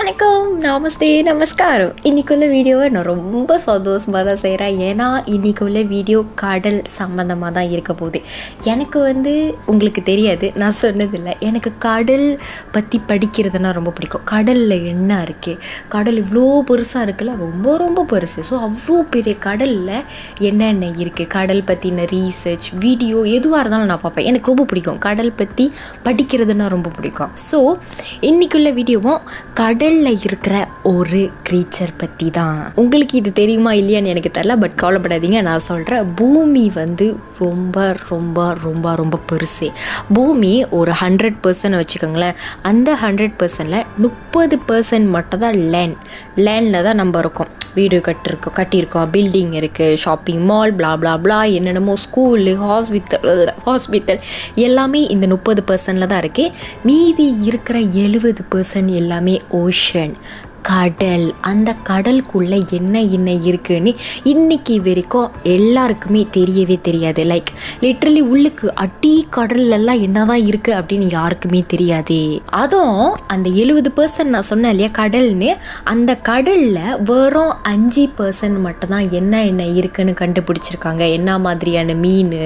வணக்கம் நமஸ்தே நமஸ்காரம் இன்னைக்குள்ள வீடியோவை நான் ரொம்ப சந்தோஷமாக தான் செய்கிறேன் ஏன்னா இன்னைக்குள்ள வீடியோ கடல் சம்மந்தமாக தான் இருக்க போகுது எனக்கு வந்து உங்களுக்கு தெரியாது நான் சொன்னதில்லை எனக்கு கடல் பற்றி படிக்கிறதுனா ரொம்ப பிடிக்கும் கடலில் என்ன இருக்குது கடல் இவ்வளோ பெருசாக இருக்குல்ல ரொம்ப ரொம்ப பெருசு ஸோ அவ்வளோ பெரிய கடலில் என்னென்ன இருக்குது கடல் பற்றின ரீசர்ச் வீடியோ எதுவாக இருந்தாலும் நான் பார்ப்பேன் எனக்கு ரொம்ப பிடிக்கும் கடல் பற்றி படிக்கிறதுனா ரொம்ப பிடிக்கும் ஸோ இன்னைக்குள்ள வீடியோவும் கடலில் இருக்கிற ஒரு க்ரீச்சர் பற்றி தான் உங்களுக்கு இது தெரியுமா இல்லையான்னு எனக்கு தெரியல பட் கவலைப்படாதீங்க நான் சொல்கிறேன் பூமி வந்து ரொம்ப ரொம்ப ரொம்ப ரொம்ப பெருசு பூமி ஒரு ஹண்ட்ரட் பர்சன்ட் வச்சுக்கோங்களேன் அந்த ஹண்ட்ரட் பர்சன்டில் முப்பது பர்சன்ட் மட்டும் தான் லேண்ட் லேண்டில் தான் நம்ம இருக்கோம் வீடு கட்டிருக்கோம் கட்டியிருக்கோம் பில்டிங் இருக்குது shopping mall blah blah blah என்னென்னமோ ஸ்கூலு ஹாஸ்பிட்டல் ஹாஸ்பிட்டல் எல்லாமே இந்த முப்பது பர்சன்டில் தான் இருக்குது மீதி இருக்கிற எழுபது பர்சன்ட் எல்லாமே ஓஷன் கடல் அந்த கடலுக்குள்ளே என்ன என்ன இருக்குன்னு இன்னைக்கு வரைக்கும் எல்லாருக்குமே தெரியவே தெரியாது லைக் லிட்ரலி உள்ளுக்கு அடி கடல்லலாம் என்னதான் இருக்குது அப்படின்னு யாருக்குமே தெரியாது அதுவும் அந்த எழுபது பர்சன்ட் நான் சொன்னேன் இல்லையா கடல்னு அந்த கடலில் வெறும் அஞ்சு பர்சன்ட் மட்டும்தான் என்ன என்ன இருக்குன்னு கண்டுபிடிச்சிருக்காங்க என்ன மாதிரியான மீன்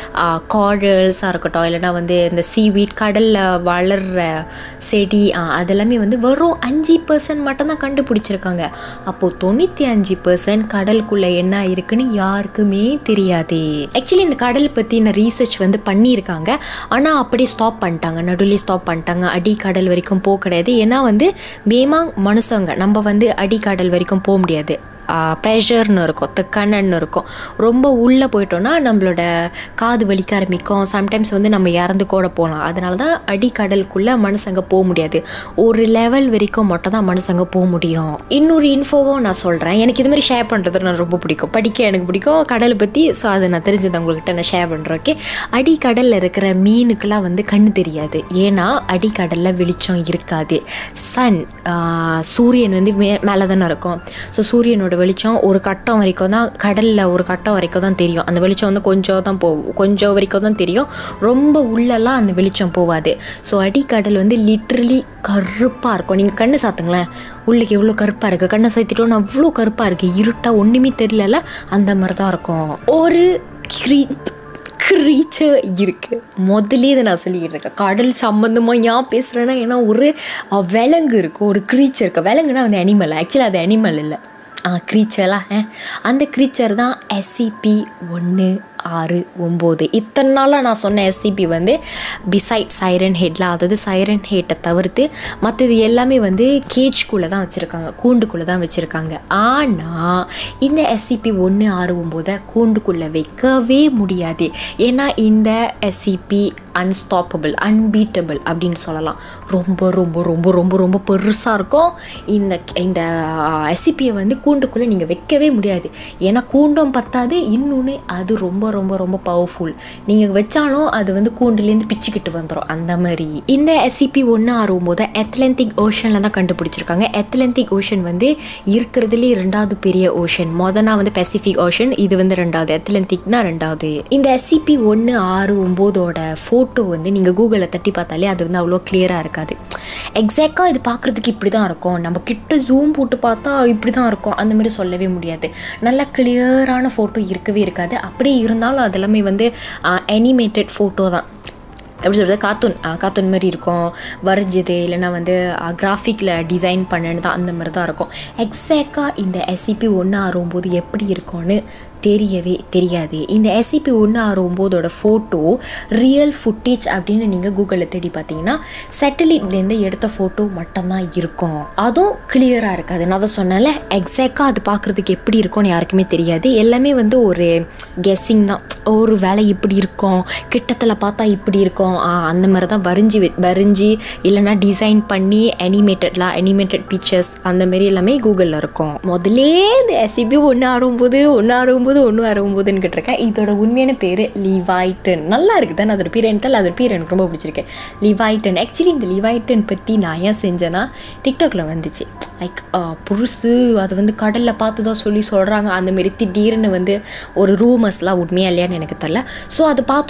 காடல்ஸாக இருக்கட்டும் இல்லைன்னா வந்து இந்த சீவீட் கடலில் வளர்கிற செடி ஆ, அதெல்லாமே வந்து வெறும் அஞ்சு பர்சன்ட் மட்டும்தான் கண்டுபிடிச்சிருக்காங்க அப்போது தொண்ணூற்றி அஞ்சு பர்சன்ட் கடலுக்குள்ளே என்ன இருக்குன்னு யாருக்குமே தெரியாது ஆக்சுவலி இந்த கடல் பற்றின ரீசர்ச் வந்து பண்ணியிருக்காங்க ஆனால் அப்படியே ஸ்டாப் பண்ணிட்டாங்க நடுவில் ஸ்டாப் பண்ணிட்டாங்க அடிக்கடல் வரைக்கும் போக கிடையாது ஏன்னா வந்து மேமாங் மனுஷங்க நம்ம வந்து அடிக்கடல் வரைக்கும் போக முடியாது ப்ரெஷர்னு இருக்கும் திக்கண்ணன்னு இருக்கும் ரொம்ப உள்ளே போயிட்டோன்னா நம்மளோட காது வலிக்க ஆரம்பிக்கும் சம்டைம்ஸ் வந்து நம்ம இறந்து கூட போகலாம் அதனால தான் அடிக்கடலுக்குள்ளே மனுஷங்க போக முடியாது ஒரு லெவல் வரைக்கும் மட்டும் தான் மனுஷங்க போக முடியும் இன்னொரு இன்ஃபோவும் நான் சொல்கிறேன் எனக்கு இது மாதிரி ஷேர் பண்ணுறது நான் ரொம்ப பிடிக்கும் படிக்க எனக்கு பிடிக்கும் கடலை பற்றி ஸோ அதை நான் தெரிஞ்சது உங்கள்கிட்ட நான் ஷேர் பண்ணுறேன் ஓகே அடிக்கடலில் இருக்கிற மீனுக்கெல்லாம் வந்து கண்ணு தெரியாது ஏன்னா அடிக்கடலில் வெளிச்சம் இருக்காது சன் சூரியன் வந்து மே மேலே தானே இருக்கும் ஸோ சூரியனோட வெளிச்சம் ஒரு கட்டம் வரைக்கும் தான் கடலில் ஒரு கட்டம் வரைக்கும் தான் தெரியும் அந்த வெளிச்சம் வந்து கொஞ்சம் தான் போகும் கொஞ்சம் வரைக்கும் தான் தெரியும் ரொம்ப உள்ளெல்லாம் அந்த வெளிச்சம் போகாது ஸோ அடிக்கடல் வந்து லிட்ரலி கருப்பாக இருக்கும் நீங்கள் கண்ணு சாத்துங்களேன் உள்ளுக்கு எவ்வளோ கருப்பாக இருக்குது கண்ணை சாத்திட்டோன்னு அவ்வளோ கருப்பாக இருக்குது இருட்டாக ஒன்றுமே தெரியல அந்த மாதிரி தான் இருக்கும் ஒரு க்ரீ க்ரீச்சர் இருக்குது முதலே இதை நான் சொல்லிக்கிட்டு இருக்கேன் கடல் சம்மந்தமாக ஏன் பேசுகிறேன்னா ஏன்னா ஒரு அஹ், விலங்கு இருக்குது ஒரு க்ரீச்சர் இருக்குது விலங்குனா வந்து அனிமல் ஆக்சுவலி அது அனிமல் இல்லை ஆ க்ரீச்சர்லாம் அந்த க்ரீச்சர் தான் எஸ்சிபி ஒன்று ஆறு ஒம்பது இத்தனை நாளாக நான் சொன்ன எஸ்சிபி வந்து பிசைட் சைரன் ஹெட்ல அதாவது சைரன் ஹெட்டை தவிர்த்து மற்றது எல்லாமே வந்து கேஜ்குள்ளே தான் வச்சுருக்காங்க கூண்டுக்குள்ளே தான் வச்சுருக்காங்க ஆனால் இந்த எஸ்சிபி ஒன்று ஆறு ஒம்போதை கூண்டுக்குள்ளே வைக்கவே முடியாது ஏன்னா இந்த எஸ்சிபி அன்ஸ்டாப்பபிள் அன்பீட்டபிள் அப்படின்னு சொல்லலாம் ரொம்ப ரொம்ப ரொம்ப ரொம்ப ரொம்ப பெருசாக இருக்கும் இந்த இந்த எஸ்சிபியை வந்து கூண்டுக்குள்ளே நீங்கள் வைக்கவே முடியாது ஏன்னா கூண்டும் பத்தாது இன்னொன்று அது ரொம்ப ரொம்ப ரொம்ப பவர்ஃபுல் நீங்கள் வச்சாலும் அது வந்து கூண்டுலேருந்து பிச்சுக்கிட்டு வந்துடும் அந்த மாதிரி இந்த எஸ்சிபி ஒன்று ஆறும் போது அத்லாந்திக் ஓஷனில் தான் கண்டுபிடிச்சிருக்காங்க அத்லாந்திக் ஓஷன் வந்து இருக்கிறதுலே ரெண்டாவது பெரிய ஓஷன் மொதனா வந்து பசிபிக் ஓஷன் இது வந்து ரெண்டாவது அத்லாந்திக்னா ரெண்டாவது இந்த எஸ்சிபி ஒன்று ஆறு ஒம்போதோட ஃபோட்டோ வந்து நீங்கள் கூகுளில் தட்டி பார்த்தாலே அது வந்து அவ்வளோ கிளியராக இருக்காது எக்ஸாக்டாக இது பார்க்குறதுக்கு இப்படி தான் இருக்கும் நம்ம கிட்ட ஜூம் போட்டு பார்த்தா இப்படி தான் இருக்கும் அந்த மாதிரி சொல்லவே முடியாது நல்ல கிளியரான ஃபோட்டோ இருக்கவே இருக்காது அப்படியே இருந்தாலும் அது எல்லாமே வந்து அனிமேட்டட் ஃபோட்டோ தான் எப்படி சொல்கிறது கார்ட்டூன் கார்ட்டூன் மாதிரி இருக்கும் வரைஞ்சது இல்லைன்னா வந்து கிராஃபிக்கில் டிசைன் பண்ணது தான் அந்த மாதிரி தான் இருக்கும் எக்ஸாக்டாக இந்த எஸ்சிபி ஒன்று ஆறும்போது எப்படி இருக்கும்னு தெரியவே தெரியாது இந்த எஸ்சிபி ஒன்று ஆறு ஒம்போதோட ஃபோட்டோ ரியல் ஃபுட்டேஜ் அப்படின்னு நீங்கள் கூகுளில் தேடி பார்த்தீங்கன்னா சேட்டலைட்லேருந்து எடுத்த ஃபோட்டோ மட்டும்தான் இருக்கும் அதுவும் கிளியராக இருக்காது நான் தான் சொன்னேன்ல எக்ஸாக்டாக அது பார்க்குறதுக்கு எப்படி இருக்கும்னு யாருக்குமே தெரியாது எல்லாமே வந்து ஒரு கெஸ்ஸிங் தான் ஒரு வேலை இப்படி இருக்கும் கிட்டத்தில் பார்த்தா இப்படி இருக்கும் ஆ, அந்த மாதிரி தான் வரைஞ்சி வெ- வரைஞ்சி இல்லைன்னா டிசைன் பண்ணி அனிமேட்டட்லாம் அனிமேட்டட் பிக்சர்ஸ் அந்த மாதிரி எல்லாமே கூகுளில் இருக்கும் முதல்லே இந்த எஸ்சிபி ஒன்று ஆறும்போது ஒன்று ஆறும்போது ஒன்று ஆறும்போதுன்னு கேட்டிருக்கேன் இதோட உண்மையான பேர் லிவைட்டன் நல்லா இருக்குது தானே அதோட பேர் எனக்கு அதோட பேர் எனக்கு ரொம்ப பிடிச்சிருக்கு லிவைட்டன் ஆக்சுவலி இந்த லிவைட்டன் பற்றி நான் ஏன் செஞ்சேன்னா டிக்டாக்ல வந்துச்சு லைக் புதுசு அது வந்து கடலில் பார்த்து தான் சொல்லி சொல்கிறாங்க அந்த மாரி திடீர்னு வந்து ஒரு ரூமர்ஸ்லாம் உண்மையா இல்லையான்னு எனக்கு தெரில ஸோ அது பார்த்தோன்னே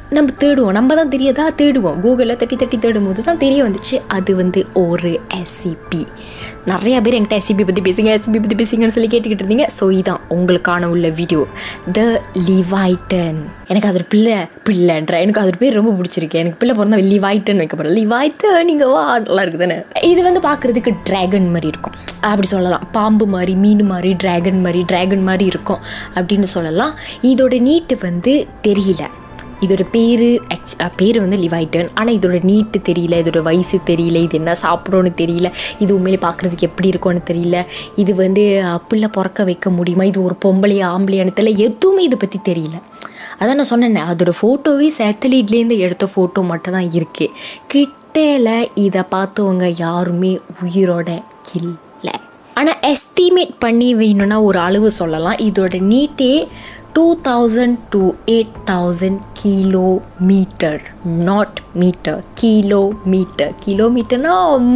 நம்ம தேடுவோம் நம்ம தான் தெரியாதா தேடுவோம் கூகுளில் தட்டி தட்டி தேடும் போது தான் தெரிய வந்துச்சு அது வந்து ஒரு எஸ்சிபி நிறையா பேர் என்கிட்ட எஸ்சிபி பற்றி பேசுங்க எஸ்சிபி பற்றி பேசுங்கன்னு சொல்லி கேட்டுக்கிட்டு இருந்தீங்க ஸோ இதான் உங்களுக்கான உள்ள வீடியோ த லிவைட்டன் எனக்கு அது ஒரு பிள்ளை பிள்ளைன்ற எனக்கு அது பேர் ரொம்ப பிடிச்சிருக்கு எனக்கு பிள்ளை பிறந்தா லிவைட்டன் வைக்க போகிறேன் லிவைட்டன் நீங்கள் வா நல்லா இருக்குது தானே இது வந்து பார்க்குறதுக்கு ட்ராகன் மாதிரி இருக்கும் அப்படி சொல்லலாம் பாம்பு மாதிரி மீன் மாதிரி ட்ராகன் மாதிரி ட்ராகன் மாதிரி இருக்கும் அப்படின்னு சொல்லலாம் இதோட நீட்டு வந்து தெரியல இதோட பேர் ஆக்ச் பேர் வந்து லிவைட்டன் ஆனால் இதோட நீட்டு தெரியல இதோட வயசு தெரியல இது என்ன சாப்பிடணும்னு தெரியல இது உண்மையிலே பார்க்குறதுக்கு எப்படி இருக்கும்னு தெரியல இது வந்து அஹ், பிள்ளை பிறக்க வைக்க முடியுமா இது ஒரு பொம்பளையா ஆம்பளையான்னு தெரியல எதுவுமே இதை பற்றி தெரியல அதான் நான் சொன்னேனே அதோட ஃபோட்டோவே சேட்டலைட்லேருந்து எடுத்த ஃபோட்டோ மட்டும் தான் இருக்குது கிட்டேல இதை பார்த்தவங்க யாருமே உயிரோட இல்லை ஆனால் எஸ்டிமேட் பண்ணி வேணும்னா ஒரு அளவு சொல்லலாம் இதோட நீட்டே two thousand to eight thousand kilometre not metre kilometre கிலோமீட்டர்னா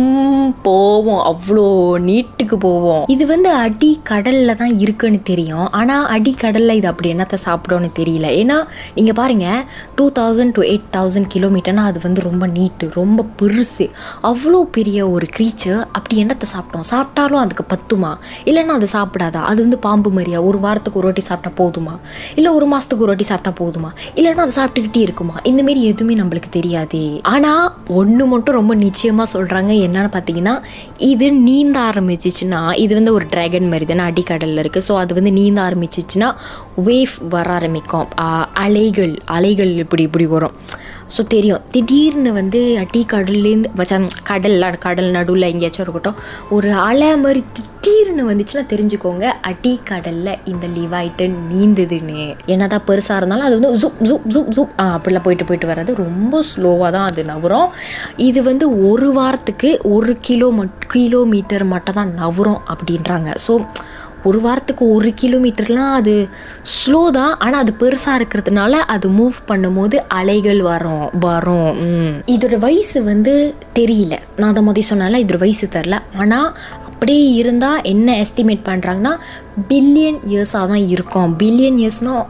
போவோம் அவ்வளோ நீட்டுக்கு போவோம் இது வந்து அடி கடலில் தான் இருக்குன்னு தெரியும் ஆனால் அடி கடலில் இது அப்படி என்னத்தை சாப்பிடணும்னு தெரியல ஏன்னா நீங்கள் பாருங்கள் two thousand to eight thousand கிலோமீட்டர்னா அது வந்து ரொம்ப நீட்டு ரொம்ப பெருசு அவ்வளோ பெரிய ஒரு க்ரீச்சர் அப்படி என்னத்தை சாப்பிட்டோம் சாப்பிட்டாலும் அதுக்கு பத்துமா இல்லைன்னா அது சாப்பிடாதா அது வந்து பாம்பு மாதிரியா ஒரு வாரத்துக்கு ஒரு வாட்டி சாப்பிட்டா போதுமா இல்லை ஒரு மாதத்துக்கு ஒரு வாட்டி சாப்பிட்டா போதுமா இல்லைன்னா அது சாப்பிட்டுக்கிட்டே இருக்குமா இந்த மாரி எதுவுமே நம்மளுக்கு தெரியாதே ஆனால் ஒன்று மட்டும் ரொம்ப நிச்சயமாக சொல்கிறாங்க என்னன்னு பார்த்தீங்கன்னா இது நீந்த ஆரம்பிச்சிச்சுன்னா இது வந்து ஒரு டிராகன் மாதிரி தானே அடிக்கடலில் இருக்குது ஸோ அது வந்து நீந்த ஆரம்பிச்சிச்சுன்னா வேவ் வர ஆரம்பிக்கும் ஆ, அலைகள் அலைகள் இப்படி இப்படி வரும் ஸோ தெரியும் திடீர்னு வந்து அடி கடல்லேருந்து மச்சான் கடல்ல கடல் நடுவில் எங்கேயாச்சும் இருக்கட்டும் ஒரு அலை மாதிரி திடீர்னு வந்துச்சுன்னா தெரிஞ்சுக்கோங்க அடி கடலில் இந்த லிவாய்டன் நீந்துதுன்னு என்னதான் பெருசாக இருந்தாலும் அது வந்து ஜூப் ஜூப் ஜூப் ஜூப் அப்படிலாம் போயிட்டு போயிட்டு வர்றது ரொம்ப ஸ்லோவாக தான் அது நவரும் இது வந்து ஒரு வாரத்துக்கு ஒரு கிலோ மட் கிலோமீட்டர் மட்டும் தான் நவரும் அப்படின்றாங்க ஸோ ஒரு வாரத்துக்கு ஒரு கிலோமீட்டர்லாம் அது ஸ்லோ தான் ஆனால் அது பெருசாக இருக்கிறதுனால அது மூவ் பண்ணும்போது அலைகள் வரும் வரும் ம். இதோட வயசு வந்து தெரியல நான் அதை முதல் சொன்னால இதோட வயசு தெரில ஆனால் அப்படியே இருந்தால் என்ன எஸ்டிமேட் பண்ணுறாங்கன்னா பில்லியன் இயர்ஸாக தான் இருக்கும் பில்லியன் இயர்ஸ்னால்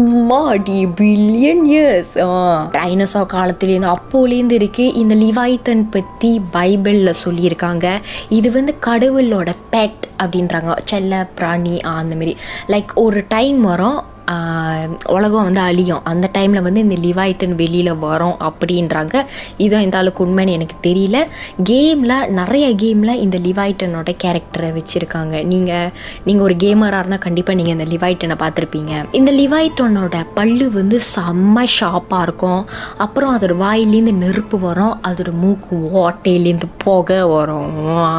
மாடி பில்லியன் இயர்ஸ் டைனோசா காலத்துலேருந்து அப்போலேருந்து இருக்கு இந்த லிவாய்த்தன் பற்றி பைபிளில் சொல்லியிருக்காங்க இது வந்து கடவுளோட பெட் அப்படின்றாங்க செல்ல பிராணி ஆ, அந்த மாதிரி லைக் ஒரு டைம் வரும் ஆஹ், உலகம் வந்து அழியும் அந்த டைமில் வந்து இந்த லிவாய்டன் வெளியில் வரும் அப்படின்றாங்க இதுவும் இந்த அளவுக்கு உண்மைன்னு எனக்கு தெரியல கேமில் நிறைய கேமில் இந்த லிவாய்டனோட கேரக்டரை வச்சுருக்காங்க நீங்கள் நீங்கள் ஒரு கேமராக இருந்தால் கண்டிப்பாக நீங்கள் இந்த லிவாய்டனை பார்த்துருப்பீங்க இந்த லிவாய்டனோட பல்லு வந்து செம்ம ஷார்ப்பாக இருக்கும் அப்புறம் அதோட வாயிலேருந்து நெருப்பு வரும் அதோட மூக்கு ஓட்டையிலேருந்து புகை வரும்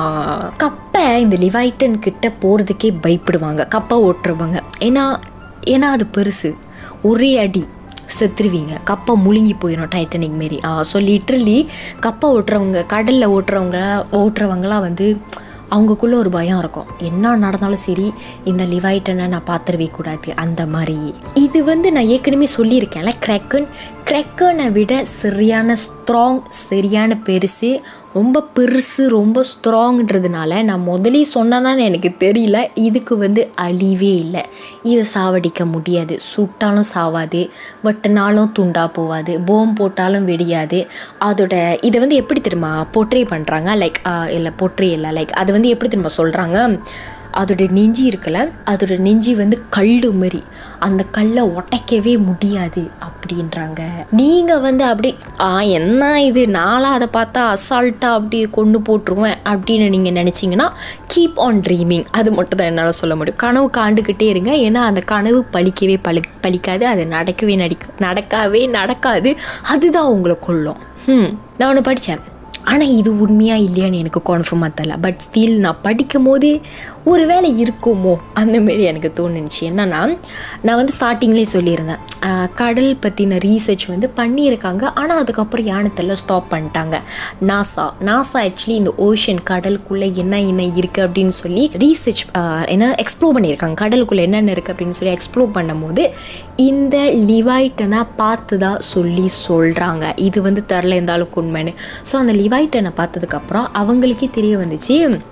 கப்பை இந்த லிவாய்டன் கிட்ட போகிறதுக்கே பயப்படுவாங்க கப்பை ஓட்டுறவங்க ஏன்னா ஏன்னா அது பெருசு ஒரே அடி செத்துருவீங்க கப்பை முழுங்கி போயிடும் டைட்டனிக் மாரி ஆ ஸோ லிட்ரலி கப்பை ஓட்டுறவங்க கடலில் ஓட்டுறவங்க ஓட்டுறவங்களாம் வந்து அவங்களுக்குள்ள ஒரு பயம் இருக்கும் என்ன நடந்தாலும் சரி இந்த லிவைட்டனை நான் பார்த்துருவே கூடாது அந்த மாதிரி இது வந்து நான் ஏற்கனவே சொல்லியிருக்கேன்ல கிரெக்கன் கிரெக்கனை விட சரியான ஸ்ட்ராங் சரியான பெருசு ரொம்ப பெருசு ரொம்ப ஸ்ட்ராங்ன்றதுனால நான் முதலே சொன்னேன்னு எனக்கு தெரியல இதுக்கு வந்து அழிவே இல்லை இதை சாவடிக்க முடியாது சுட்டாலும் சாவாது வெட்டினாலும் துண்டா போவாது போம் போட்டாலும் வெடியாது அதோட இதை வந்து எப்படி தெரியுமா போட்ரே பண்ணுறாங்க லைக் இல்லை போட்ரே இல்லை லைக் அது வந்து எப்படி தெரியுமா சொல்கிறாங்க அதோட நெஞ்சி இருக்குல்ல அதோட நெஞ்சி வந்து கல் மாதிரி அந்த கல்லை உடைக்கவே முடியாது அப்படின்றாங்க நீங்கள் வந்து அப்படி ஆ என்ன இது நாளாக அதை பார்த்தா அசால்ட்டாக அப்படியே கொண்டு போட்டுருவேன் அப்படின்னு நீங்கள் நினச்சிங்கன்னா கீப் ஆன் ட்ரீமிங் அது மட்டும் தான் என்னால் சொல்ல முடியும் கனவு காண்டுக்கிட்டே இருங்க ஏன்னா அந்த கனவு பழிக்கவே பழி பழிக்காது அது நடக்கவே நடிக்க நடக்கவே நடக்காது அதுதான் உங்களை கொல்லும் ம் நான் ஒன்று படித்தேன் ஆனால் இது உண்மையாக இல்லையான்னு எனக்கு கன்ஃபார்மாக தெரில பட் ஸ்டில் நான் படிக்கும் போது ஒரு வேளை இருக்குமோ அந்த மாரி எனக்கு தோணுச்சு என்னன்னா நான் வந்து ஸ்டார்டிங்லேயே சொல்லியிருந்தேன் ஆஹ் கடல் பற்றின ரீசர்ச் வந்து பண்ணியிருக்காங்க ஆனால் அதுக்கப்புறம் யானத்தில் ஸ்டாப் பண்ணிட்டாங்க நாசா நாசா ஆக்சுவலி இந்த ஓஷன் கடலுக்குள்ளே என்ன என்ன இருக்குது அப்படின்னு சொல்லி ரீசர்ச் என்ன எக்ஸ்ப்ளோர் பண்ணியிருக்காங்க கடலுக்குள்ளே என்னென்ன இருக்குது அப்படின்னு சொல்லி எக்ஸ்ப்ளோர் பண்ணும்போது இந்த லிவைட்டனை பார்த்து தான் சொல்லி சொல்கிறாங்க இது வந்து தெரில எந்த அளவுக்கு உண்மைன்னு ஸோ அந்த லிவைட்டனை பார்த்ததுக்கப்புறம் அவங்களுக்கே தெரிய வந்துச்சு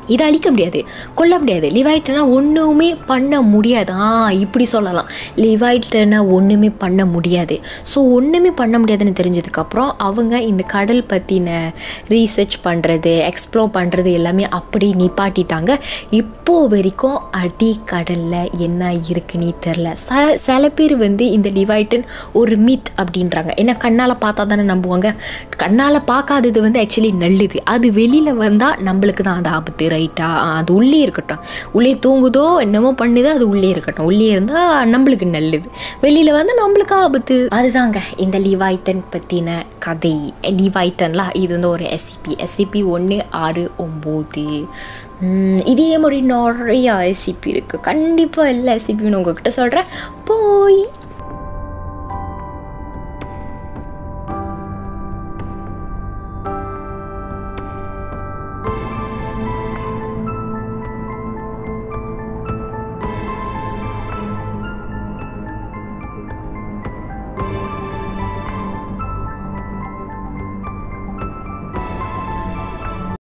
இதை அழிக்க முடியாது கொல்ல முடியாது லிவாய்ட்டனா ஒன்றுமே பண்ண முடியாது ஆ இப்படி சொல்லலாம் லிவாய்ட்டனா ஒன்றுமே பண்ண முடியாது ஸோ ஒன்றுமே பண்ண முடியாதுன்னு தெரிஞ்சதுக்கப்புறம் அவங்க இந்த கடல் பற்றின ரீசர்ச் பண்ணுறது எக்ஸ்ப்ளோர் பண்ணுறது எல்லாமே அப்படி நிப்பாட்டிட்டாங்க இப்போ வரைக்கும் அடி கடலில் என்ன இருக்குன்னே தெரில ச சில பேர் வந்து இந்த லிவாய்டன் ஒரு மித் அப்படின்றாங்க ஏன்னா கண்ணால் பார்த்தா தானே நம்புவாங்க கண்ணால் பார்க்காதது வந்து ஆக்சுவலி நல்லது அது வெளியில் வந்தால் நம்மளுக்கு தான் அது ஆபத்து ரைட்டா அது உள்ளே இருக்கட்டும் உள்ளே தூங்குதோ என்னமோ பண்ணுதோ அது உள்ளே இருக்கட்டும் உள்ளே இருந்தால் நம்மளுக்கு நல்லது வெளியில் வந்து நம்மளுக்கு ஆபத்து அதுதாங்க இந்த லிவாய்டன் பற்றின கதை லிவாய்டன்லாம் இது வந்து ஒரு எஸ்சிபி எஸ்சிபி ஒன்று ஆறு ஒம்பது இதே மாதிரி நிறையா எஸ்சிபி இருக்குது கண்டிப்பாக எல்லா எஸ்சிபியும் உங்ககிட்ட சொல்கிறேன் போய்